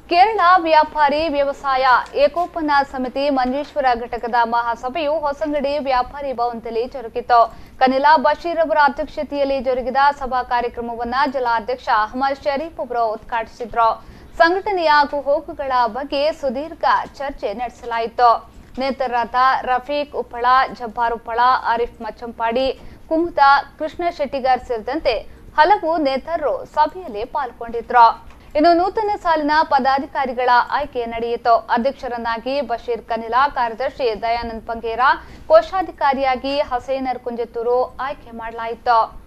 ಕೇರಳ ವ್ಯಾಪಾರಿ ವ್ಯವಸಾಯ ಏಕೋಪನ ಸಮಿತಿ ಮಂಜೇಶ್ವರ ಘಟಕದ ಮಹಾಸಭೆಯು ಹೊಸಂಗಡಿ ವ್ಯಾಪಾರಿ ಭವನದಲ್ಲಿ ಜರುಗಿತು ಕನಿಲಾ ಬಶೀರ್ ಅವರ ಅಧ್ಯಕ್ಷತೆಯಲ್ಲಿ ಜರುಗಿದ ಸಭಾ ಕಾರ್ಯಕ್ರಮವನ್ನ ಜಿಲ್ಲಾಧ್ಯಕ್ಷ ಅಹಮದ್ ಶರೀಫ್ ಅವರು ಉದ್ಘಾಟಿಸಿದ್ರು ಸಂಘಟನೆಯ ಕುಹೋಗುಗಳ ಬಗ್ಗೆ ಸುದೀರ್ಘ ಚರ್ಚೆ ನಡೆಸಲಾಯಿತು ನೇತರರಾದ ರಫೀಕ್ ಉಪ್ಪಳ ಜಬ್ಬಾರ್ ಉಪ್ಪಳ ಆರಿಫ್ ಮಚ್ಚಂಪಾಡಿ ಕುಮುದ ಕೃಷ್ಣ ಶೆಟ್ಟಿಗಾರ್ ಸೇರಿದಂತೆ ಹಲವು ನೇತರರು ಸಭೆಯಲ್ಲಿ ಪಾಲ್ಗೊಂಡಿದ್ರು ಇನ್ನು ನೂತನ ಸಾಲಿನ ಪದಾಧಿಕಾರಿಗಳ ಆಯ್ಕೆ ನಡೆಯಿತು ಅಧ್ಯಕ್ಷರನ್ನಾಗಿ ಬಶೀರ್ ಕನಿಲಾ ಕಾರ್ಯದರ್ಶಿ ದಯಾನಂದ್ ಪಂಗೇರ ಕೋಶಾಧಿಕಾರಿಯಾಗಿ ಹಸೇನರ್ ಕುಂಜತ್ತೂರು ಆಯ್ಕೆ ಮಾಡಲಾಯಿತು